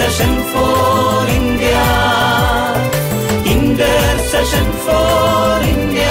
Intercession for India. Intercession for India.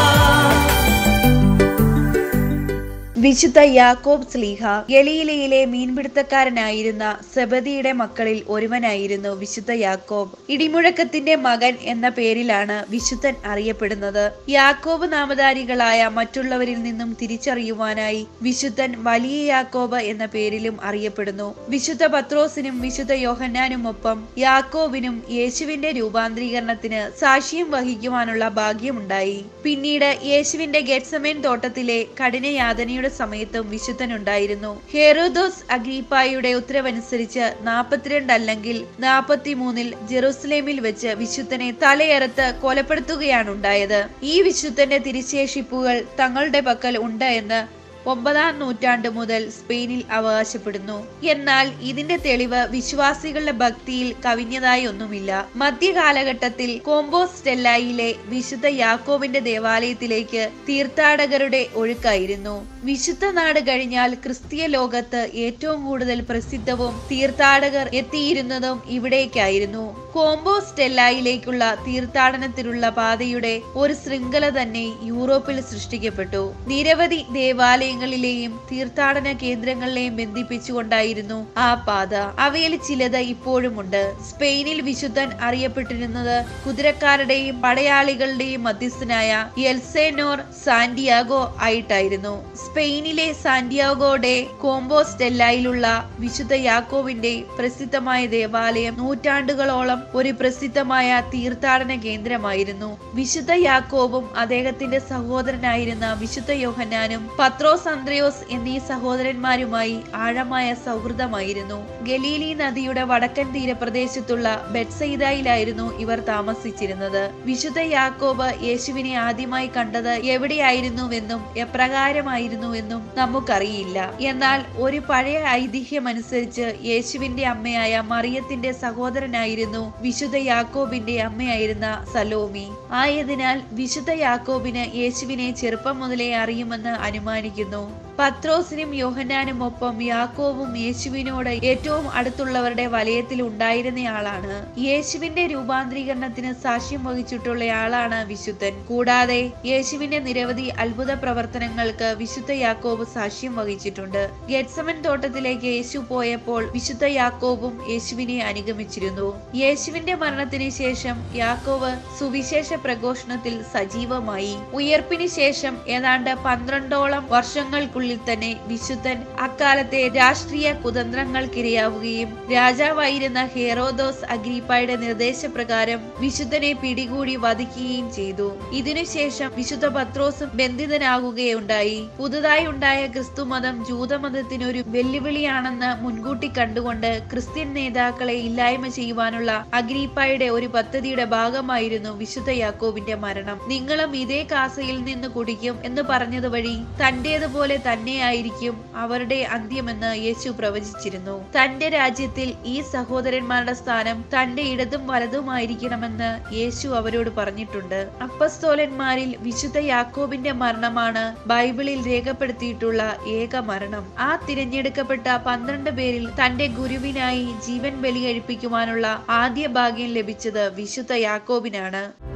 വിശുദ്ധ യാക്കോബ് സ്ലീഹ ഗലീലയിലെ മീൻപിടുത്തക്കാരനായിരുന്ന സെബദിയുടെ മക്കളിൽ ഒരുവനായിരുന്നു വിശുദ്ധ യാക്കോബ് ഇടിമുഴക്കത്തിന്റെ മകൻ എന്ന പേരിലാണ് വിശുദ്ധൻ അറിയപ്പെടുന്നത് യാക്കോബ് നാമധാരികളായ മറ്റുള്ളവരിൽ നിന്നും തിരിച്ചറിയുവാനായി വിശുദ്ധൻ വലിയ യാക്കോബ് എന്ന പേരിലും അറിയപ്പെടുന്നു വിശുദ്ധ പത്രോസിനും വിശുദ്ധ യോഹന്നാനുമൊപ്പം യാക്കോബിനും യേശുവിന്റെ രൂപാന്തരീകരണത്തിന് സാക്ഷ്യം വഹിക്കുവാനുള്ള ഭാഗ്യമുണ്ടായി പിന്നീട് യേശുവിന്റെ ഗെറ്റ്സമേൻ തോട്ടത്തിലെ കഠിനയാതനയുടെ സമയത്തും വിശുദ്ധനുണ്ടായിരുന്നു ഹെറോദോസ് അഗ്രീപ്പായുടെ ഉത്തരവനുസരിച്ച് നാൽപ്പത്തിരണ്ട് അല്ലെങ്കിൽ നാൽപ്പത്തിമൂന്നിൽ ജെറൂസലേമിൽ വെച്ച് വിശുദ്ധനെ തലയറുത്ത് കൊലപ്പെടുത്തുകയാണ് ഉണ്ടായത് ഈ വിശുദ്ധന്റെ തിരിശേഷിപ്പുകൾ തങ്ങളുടെ പക്കൽ ഉണ്ട് എന്ന് ഒമ്പതാം നൂറ്റാണ്ട് മുതൽ സ്പെയിനിൽ അവകാശപ്പെടുന്നു എന്നാൽ ഇതിന്റെ തെളിവ് വിശ്വാസികളുടെ ഭക്തിയിൽ കവിഞ്ഞതായി ഒന്നുമില്ല മധ്യകാലഘട്ടത്തിൽ കോമ്പോസ്റ്റെല്ലായിലെ വിശുദ്ധ യാക്കോബിന്റെ ദേവാലയത്തിലേക്ക് തീർത്ഥാടകരുടെ ഒഴുക്കായിരുന്നു വിശുദ്ധ നാട് കഴിഞ്ഞാൽ ക്രിസ്തീയ ലോകത്ത് ഏറ്റവും കൂടുതൽ പ്രസിദ്ധവും തീർത്ഥാടകർ എത്തിയിരുന്നതും ഇവിടേക്കായിരുന്നു കോമ്പോസ്റ്റെല്ലായിലേക്കുള്ള തീർത്ഥാടനത്തിനുള്ള പാതയുടെ ഒരു ശൃംഖല തന്നെ യൂറോപ്പിൽ സൃഷ്ടിക്കപ്പെട്ടു നിരവധി ദേവാലയങ്ങളിലെയും തീർത്ഥാടന കേന്ദ്രങ്ങളിലെയും ബന്ധിപ്പിച്ചുകൊണ്ടായിരുന്നു ആ പാത അവയിൽ ചിലത് ഇപ്പോഴുമുണ്ട് സ്പെയിനിൽ വിശുദ്ധൻ അറിയപ്പെട്ടിരുന്നത് കുതിരക്കാരുടെയും പടയാളികളുടെയും മധ്യസ്ഥനായ എൽസേനോർ സാന്റിയാഗോ ആയിട്ടായിരുന്നു സ്പെയിനിലെ സാന്റിയാഗോയുടെ കോമ്പോസ്റ്റെല്ലായിലുള്ള വിശുദ്ധ യാക്കോവിന്റെ പ്രസിദ്ധമായ ദേവാലയം നൂറ്റാണ്ടുകളോളം ഒരു പ്രസിദ്ധമായ തീർത്ഥാടന കേന്ദ്രമായിരുന്നു വിശുദ്ധ യാക്കോബും അദ്ദേഹത്തിന്റെ സഹോദരനായിരുന്ന വിശുദ്ധ യോഹന്നാനും പത്രോസ് അന്ത്രയോസ് എന്നീ സഹോദരന്മാരുമായി ആഴമായ സൗഹൃദമായിരുന്നു ഗലീലി നദിയുടെ വടക്കൻ തീരപ്രദേശത്തുള്ള ബെറ്റ്സൈദായിലായിരുന്നു ഇവർ താമസിച്ചിരുന്നത് വിശുദ്ധ യാക്കോബ് യേശുവിനെ ആദ്യമായി കണ്ടത് എവിടെയായിരുന്നുവെന്നും എപ്രകാരമായിരുന്നുവെന്നും നമുക്കറിയില്ല എന്നാൽ ഒരു പഴയ ഐതിഹ്യമനുസരിച്ച് യേശുവിന്റെ അമ്മയായ മറിയത്തിന്റെ സഹോദരനായിരുന്നു വിശുദ്ധ യാക്കോബിന്റെ അമ്മയായിരുന്ന സലോമി ആയതിനാൽ വിശുദ്ധ യാക്കോബിന് യേശുവിനെ ചെറുപ്പം മുതലേ അറിയുമെന്ന് അനുമാനിക്കുന്നു പത്രോസിനും യോഹന്നാനും ഒപ്പം യാക്കോവും യേശുവിനോട് ഏറ്റവും അടുത്തുള്ളവരുടെ വലയത്തിൽ ഉണ്ടായിരുന്നയാളാണ് യേശുവിന്റെ രൂപാന്തരീകരണത്തിന് സാക്ഷ്യം വഹിച്ചിട്ടുള്ളയാളാണ് വിശുദ്ധൻ കൂടാതെ യേശുവിന്റെ നിരവധി അത്ഭുത പ്രവർത്തനങ്ങൾക്ക് വിശുദ്ധ യാക്കോബ് സാക്ഷ്യം വഹിച്ചിട്ടുണ്ട് ഗെറ്റ്സമൻ തോട്ടത്തിലേക്ക് യേശു പോയപ്പോൾ വിശുദ്ധ യാക്കോബും യേശുവിനെ അനുഗമിച്ചിരുന്നു യേശുവിന്റെ മരണത്തിന് ശേഷം യാക്കോബ് സുവിശേഷ പ്രഘോഷണത്തിൽ സജീവമായി ഉയർപ്പിന് ശേഷം ഏതാണ്ട് പന്ത്രണ്ടോളം വർഷങ്ങൾക്കുള്ളിൽ തന്നെ വിശുദ്ധൻ അക്കാലത്തെ രാഷ്ട്രീയ കുതന്ത്രങ്ങൾക്കിരയാവുകയും രാജാവായിരുന്ന ഹെറോദോസ് അഗ്രീപ്പായുടെ നിർദ്ദേശപ്രകാരം വിശുദ്ധനെ പിടികൂടി വധിക്കുകയും ചെയ്തു ഇതിനുശേഷം വിശുദ്ധ പത്രോസും ബന്ധിതനാകുകയുണ്ടായി പുതുതായി ഉണ്ടായ ക്രിസ്തുമതം ജൂതമതത്തിനൊരു വെല്ലുവിളിയാണെന്ന് മുൻകൂട്ടി കണ്ടുകൊണ്ട് ക്രിസ്ത്യൻ നേതാക്കളെ ഇല്ലായ്മ ചെയ്യുവാനുള്ള അഗ്രീപ്പായുടെ ഒരു പദ്ധതിയുടെ ഭാഗമായിരുന്നു വിശുദ്ധ യാക്കോബിന്റെ മരണം നിങ്ങളും ഇതേ കാസയിൽ നിന്ന് കുടിക്കും എന്ന് പറഞ്ഞത് വഴി തന്റേതുപോലെ തന്നെയായിരിക്കും അവരുടെ അന്ത്യമെന്ന് യേശു പ്രവചിച്ചിരുന്നു തന്റെ രാജ്യത്തിൽ ഈ സഹോദരന്മാരുടെ സ്ഥാനം തന്റെ ഇടതും വലതുമായിരിക്കണമെന്ന് യേശു അവരോട് പറഞ്ഞിട്ടുണ്ട് അപ്പസ്തോലന്മാരിൽ വിശുദ്ധ യാക്കോബിന്റെ മരണമാണ് ബൈബിളിൽ രേഖപ്പെടുത്തിയിട്ടുള്ള ഏക മരണം ആ തിരഞ്ഞെടുക്കപ്പെട്ട പന്ത്രണ്ട് പേരിൽ തന്റെ ഗുരുവിനായി ജീവൻ ബലി കഴിപ്പിക്കുവാനുള്ള ആദ്യ ഭാഗ്യം ലഭിച്ചത് വിശുദ്ധ യാക്കോബിനാണ്